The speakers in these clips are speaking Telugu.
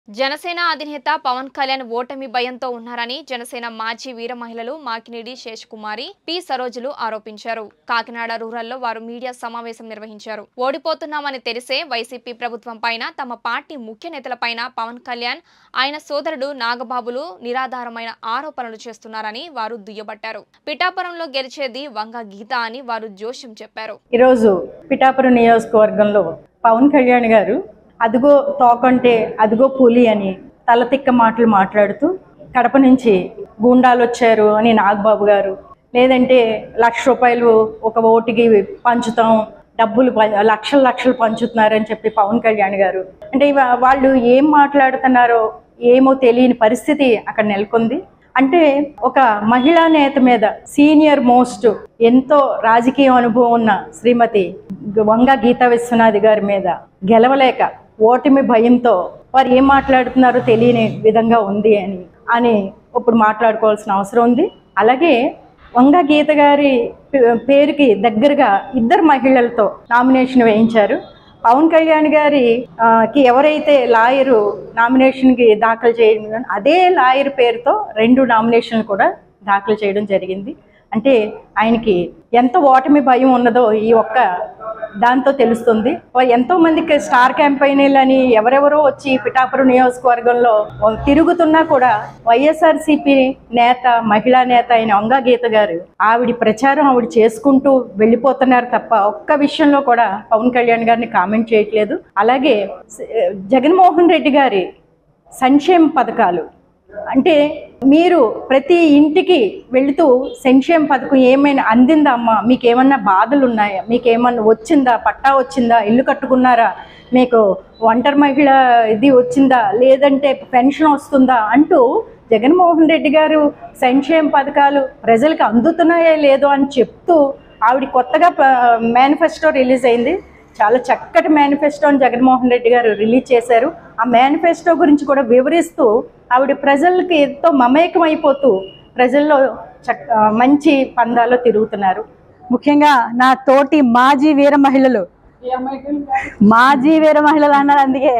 జనసేన అధినేత పవన్ కళ్యాణ్ ఓటమి భయంతో ఉన్నారని జనసేన మాజీ వీర మహిళలు మాకినేడి శేషకుమారి పి సరోజులు ఆరోపించారు కాకినాడ రూరల్లో వారు మీడియా సమావేశం నిర్వహించారు ఓడిపోతున్నామని తెలిసే వైసీపీ ప్రభుత్వం పైన తమ పార్టీ ముఖ్య నేతలపైన పవన్ కళ్యాణ్ ఆయన సోదరుడు నాగబాబులు నిరాధారమైన ఆరోపణలు చేస్తున్నారని వారు దుయ్యబట్టారు పిఠాపురంలో గెలిచేది వంగ గీత అని వారు జోష్యం చెప్పారు ఈరోజు పిఠాపురం నియోజకవర్గంలో పవన్ కళ్యాణ్ గారు అదిగో తోకంటే అదిగో పులి అని తలతిక్క మాటలు మాట్లాడుతూ కడప నుంచి గూండాలు వచ్చారు అని నాగబాబు గారు లేదంటే లక్ష రూపాయలు ఒక ఓటుకి పంచుతాం డబ్బులు ప- లక్షలు లక్షలు పంచుతున్నారని చెప్పి పవన్ కళ్యాణ్ గారు అంటే ఇవా- వాళ్ళు ఏం మాట్లాడుతున్నారో ఏమో తెలియని పరిస్థితి అక్కడ నెలకొంది అంటే ఒక మహిళా నేత మీద సీనియర్ మోస్ట్ ఎంతో రాజకీయ అనుభవం ఉన్న శ్రీమతి వంగ గీతా విశ్వనాథ్ గారి మీద గెలవలేక ఓటమి భయంతో వారు ఏం మాట్లాడుతున్నారో తెలియని విధంగా ఉంది అని అని ఇప్పుడు మాట్లాడుకోవాల్సిన అవసరం ఉంది అలాగే వంగ గీత గారి పే- పేరుకి దగ్గరగా ఇద్దరు మహిళలతో నామినేషన్ వేయించారు పవన్ కళ్యాణ్ గారి ఆ, కి ఎవరైతే లాయరు నామినేషన్కి దాఖలు చేయడం అదే లాయర్ పేరుతో రెండు నామినేషన్లు కూడా దాఖలు చేయడం జరిగింది అంటే ఆయనకి ఎంత ఓటమి భయం ఉన్నదో ఈ ఒక్క దాంతో తెలుస్తుంది వా- ఎంతో మందికి స్టార్ క్యాంపైనీలు అని ఎవరెవరో వచ్చి పిఠాపురం నియోజకవర్గంలో తిరుగుతున్నా కూడా వైఎస్ఆర్సీపీ నేత మహిళా నేత అయిన వంగా గీత గారు ఆవిడ ప్రచారం ఆవిడ చేసుకుంటూ వెళ్ళిపోతున్నారు తప్ప ఒక్క విషయంలో కూడా పవన్ కళ్యాణ్ గారిని కామెంట్ చేయట్లేదు అలాగే స- జగన్మోహన్ రెడ్డి గారి సంక్షేమ పథకాలు అంటే మీరు ప్రతి ఇంటికి వెళుతూ సంక్షేమ పథకం ఏమైనా అందిందా అమ్మా మీకు ఏమన్నా బాధలు ఉన్నాయా మీకు ఏమన్నా వచ్చిందా పట్టా వచ్చిందా ఇల్లు కట్టుకున్నారా మీకు ఒంటరి మహిళ ఇది వచ్చిందా లేదంటే పెన్షన్ వస్తుందా అంటూ జగన్మోహన్ రెడ్డి గారు సంక్షేమ పథకాలు ప్రజలకు అందుతున్నాయో లేదో అని చెప్తూ ఆవిడ కొత్తగా మేనిఫెస్టో రిలీజ్ అయింది చాలా చక్కటి మేనిఫెస్టోని జగన్మోహన్ రెడ్డి గారు రిలీజ్ చేశారు ఆ మేనిఫెస్టో గురించి కూడా వివరిస్తూ ఆవిడ ప్రజలకి ఎంతో మమేకం అయిపోతూ ప్రజల్లో చక్ ఆ, మంచి పందాలో తిరుగుతున్నారు ముఖ్యంగా నా తోటి మాజీ వీర మహిళలు మాజీ వీర మహిళలు అన్నారు అందుకే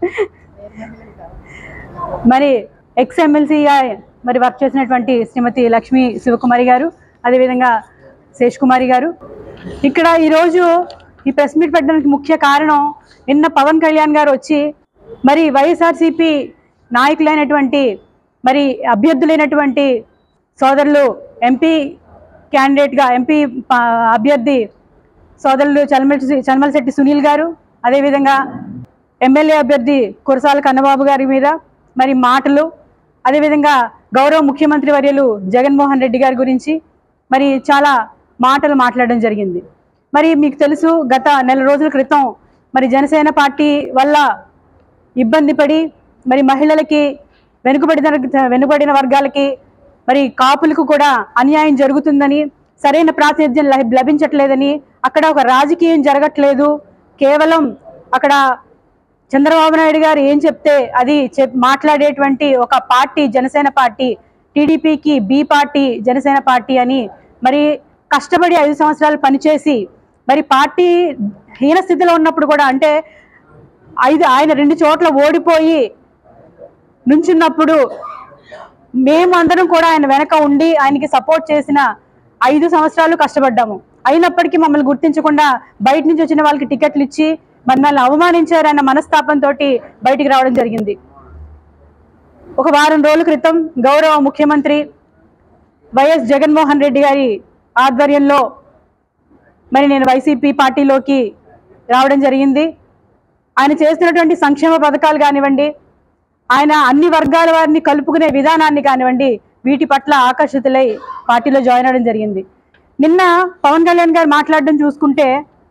మరి ఎక్స్ ఎమ్మెల్సీగా మరి వర్క్ చేసినటువంటి శ్రీమతి లక్ష్మీ శివకుమారి గారు అదేవిధంగా శేష్ కుమారి గారు ఇక్కడ ఈరోజు ఈ ప్రెస్ మీట్ పెట్టడానికి ముఖ్య కారణం నిన్న పవన్ కళ్యాణ్ గారు వచ్చి మరి వైఎస్ఆర్సీపీ నాయకులైనటువంటి మరి అభ్యర్థులైనటువంటి సోదరులు ఎంపీ క్యాండిడేట్గా ఎంపీ ప- అభ్యర్థి సోదరులు చల్మల్ చల్మలశెట్టి సునీల్ గారు అదేవిధంగా ఎమ్మెల్యే అభ్యర్థి కురసాల కన్నబాబు గారి మీద మరి మాటలు అదేవిధంగా గౌరవ ముఖ్యమంత్రి వర్యులు జగన్మోహన్ రెడ్డి గారి గురించి మరి చాలా మాటలు మాట్లాడడం జరిగింది మరి మీకు తెలుసు గత నెల రోజుల క్రితం మరి జనసేన పార్టీ వల్ల ఇబ్బంది పడి మరి మహిళలకి వెనుకబడిన వెనుకబడిన వర్గాలకి మరి కాపులకు కూడా అన్యాయం జరుగుతుందని సరైన ప్రాతినిధ్యం లభి- లభించట్లేదని అక్కడ ఒక రాజకీయం జరగట్లేదు కేవలం అక్కడ చంద్రబాబు నాయుడు గారు ఏం చెప్తే అది చెప్ మాట్లాడేటువంటి ఒక పార్టీ జనసేన పార్టీ టీడీపీకి బి పార్టీ జనసేన పార్టీ అని మరి కష్టపడి ఐదు సంవత్సరాలు పనిచేసి మరి పార్టీ హీన స్థితిలో ఉన్నప్పుడు కూడా అంటే ఐదు ఆయన రెండు చోట్ల ఓడిపోయి నుంచున్నప్పుడు మేము అందరం కూడా ఆయన వెనక ఉండి ఆయనకి సపోర్ట్ చేసిన ఐదు సంవత్సరాలు కష్టపడ్డాము అయినప్పటికీ మమ్మల్ని గుర్తించకుండా బయట నుంచి వచ్చిన వాళ్ళకి టికెట్లు ఇచ్చి మమ్మల్ని అవమానించారన్న మనస్తాపంతో బయటికి రావడం జరిగింది ఒక వారం రోజుల క్రితం గౌరవ ముఖ్యమంత్రి వైఎస్ జగన్మోహన్ రెడ్డి గారి ఆధ్వర్యంలో మరి నేను వైసీపీ పార్టీలోకి రావడం జరిగింది ఆయన చేస్తున్నటువంటి సంక్షేమ పథకాలు కానివ్వండి ఆయన అన్ని వర్గాల వారిని కలుపుకునే విధానాన్ని కానివ్వండి వీటి పట్ల ఆకర్షితులై పార్టీలో జాయిన్ అవ్వడం జరిగింది నిన్న పవన్ కళ్యాణ్ గారు మాట్లాడడం చూసుకుంటే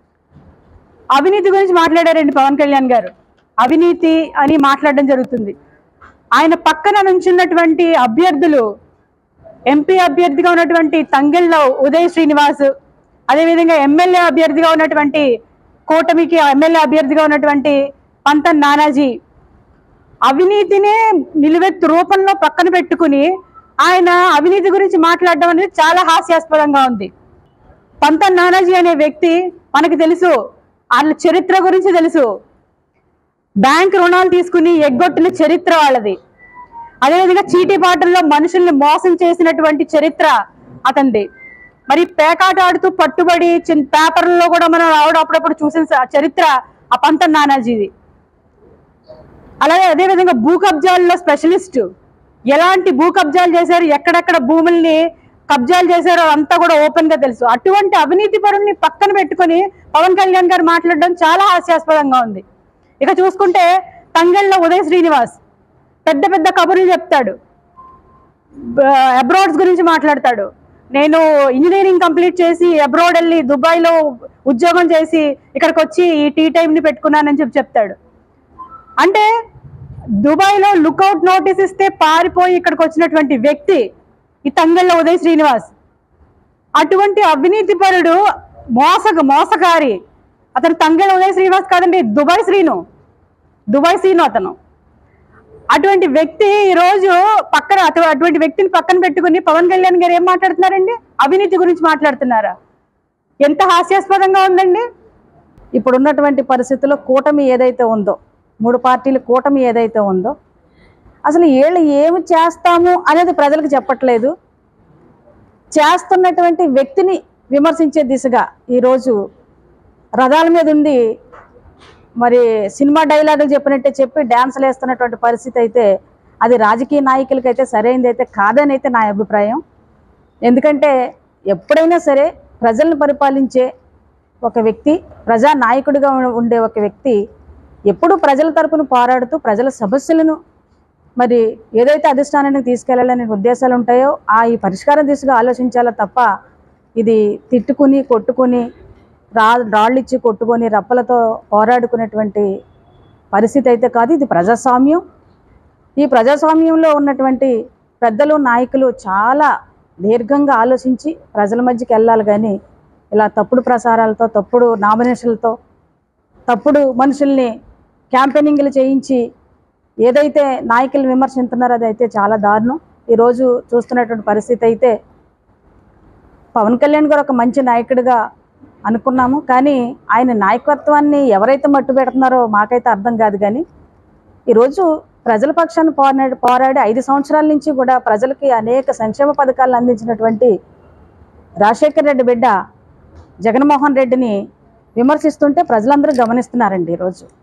అవినీతి గురించి మాట్లాడారండి పవన్ కళ్యాణ్ గారు అవినీతి అని మాట్లాడడం జరుగుతుంది ఆయన పక్కన నుంచున్నటువంటి అభ్యర్థులు ఎంపీ అభ్యర్థిగా ఉన్నటువంటి తంగెళ్ళ ఉదయ్ శ్రీనివాస్ అదేవిధంగా ఎమ్మెల్యే అభ్యర్థిగా ఉన్నటువంటి కూటమికి ఎమ్మెల్యే అభ్యర్థిగా ఉన్నటువంటి పంతన్ నానాజీ అవినీతినే నిలువెత్తు రూపంలో పక్కన పెట్టుకుని ఆయన అవినీతి గురించి మాట్లాడడం అనేది చాలా హాస్యాస్పదంగా ఉంది పంతన్ నానాజీ అనే వ్యక్తి మనకు తెలుసు వాళ్ళ చరిత్ర గురించి తెలుసు బ్యాంక్ రుణాలు తీసుకుని ఎగ్గొట్టిన చరిత్ర వాళ్ళది అదేవిధంగా చీటీ పాటల్లో మనుషుల్ని మోసం చేసినటువంటి చరిత్ర అతనిది మరి పేకాట ఆడుతూ పట్టుబడి చిన్న పేపర్లలో కూడా మనం రావడం అప్పుడప్పుడు చూసిన స- చరిత్ర ఆ పంత నానాజీది అలాగే అదేవిధంగా భూ కబ్జాల్లో స్పెషలిస్ట్ ఎలాంటి భూ కబ్జాలు చేశారు ఎక్కడెక్కడ భూముల్ని కబ్జాలు చేశారో అంతా కూడా ఓపెన్ గా తెలుసు అటువంటి అవినీతి పరుణ్ణి పక్కన పెట్టుకొని పవన్ కళ్యాణ్ గారు మాట్లాడడం చాలా హాస్యాస్పదంగా ఉంది ఇక చూసుకుంటే తంగళ్ళ ఉదయ్ శ్రీనివాస్ పెద్ద పెద్ద కబుర్లు చెప్తాడు అబ్రాడ్స్ గురించి మాట్లాడతాడు నేను ఇంజనీరింగ్ కంప్లీట్ చేసి అబ్రాడ్ వెళ్ళి దుబాయ్లో ఉద్యోగం చేసి ఇక్కడికి వచ్చి ఈ టీ టైంని పెట్టుకున్నానని చెప్పి చెప్తాడు అంటే దుబాయ్లో లుకౌట్ నోటీస్ ఇస్తే పారిపోయి ఇక్కడికి వచ్చినటువంటి వ్యక్తి ఈ తంగళ్ళ ఉదయ్ శ్రీనివాస్ అటువంటి అవినీతి పరుడు మోసగ మోసకారి అతను తంగళ్ళ ఉదయ్ శ్రీనివాస్ కాదండి దుబాయ్ శ్రీను దుబాయ్ శ్రీను అతను అటువంటి వ్యక్తి ఈ రోజు పక్కన అటు- అటువంటి వ్యక్తిని పక్కన పెట్టుకుని పవన్ కళ్యాణ్ గారు ఏం మాట్లాడుతున్నారండి అవినీతి గురించి మాట్లాడుతున్నారా ఎంత హాస్యాస్పదంగా ఉందండి ఇప్పుడు ఉన్నటువంటి పరిస్థితుల్లో కూటమి ఏదైతే ఉందో మూడు పార్టీల కూటమి ఏదైతే ఉందో అసలు వీళ్ళు ఏమి చేస్తాము అనేది ప్రజలకు చెప్పట్లేదు చేస్తున్నటువంటి వ్యక్తిని విమర్శించే దిశగా ఈరోజు రథాల మీద ఉండి మరి సినిమా డైలాగులు చెప్పినట్టే చెప్పి డ్యాన్సులు వేస్తున్నటువంటి పరిస్థితి అయితే అది రాజకీయ నాయకులకైతే సరైనది అయితే కాదని అయితే నా అభిప్రాయం ఎందుకంటే ఎప్పుడైనా సరే ప్రజలను పరిపాలించే ఒక వ్యక్తి ప్రజా నాయకుడిగా ఉ- ఉండే ఒక వ్యక్తి ఎప్పుడూ ప్రజల తరపున పోరాడుతూ ప్రజల సమస్యలను మరి ఏదైతే అధిష్టానానికి తీసుకెళ్లాలనే ఉద్దేశాలు ఉంటాయో ఆ ఈ పరిష్కారం దిశగా ఆలోచించాలా తప్ప ఇది తిట్టుకుని కొట్టుకుని రా రాళ్ళు ఇచ్చి కొట్టుకొని రప్పలతో పోరాడుకునేటువంటి పరిస్థితి అయితే కాదు ఇది ప్రజాస్వామ్యం ఈ ప్రజాస్వామ్యంలో ఉన్నటువంటి పెద్దలు నాయకులు చాలా దీర్ఘంగా ఆలోచించి ప్రజల మధ్యకి వెళ్ళాలి కానీ ఇలా తప్పుడు ప్రసారాలతో తప్పుడు నామినేషన్లతో తప్పుడు మనుషుల్ని క్యాంపెయినింగ్లు చేయించి ఏదైతే నాయకులు విమర్శిస్తున్నారో అదైతే చాలా దారుణం ఈరోజు చూస్తున్నటువంటి పరిస్థితి అయితే పవన్ కళ్యాణ్ గారు ఒక మంచి నాయకుడిగా అనుకున్నాము కానీ ఆయన నాయకత్వాన్ని ఎవరైతే మట్టు పెడుతున్నారో మాకైతే అర్థం కాదు కానీ ఈరోజు ప్రజల పక్షాన్ని పోరాడి పోరాడి ఐదు సంవత్సరాల నుంచి కూడా ప్రజలకి అనేక సంక్షేమ పథకాలను అందించినటువంటి రాజశేఖర్ రెడ్డి బిడ్డ జగన్మోహన్ రెడ్డిని విమర్శిస్తుంటే ప్రజలందరూ గమనిస్తున్నారండి ఈరోజు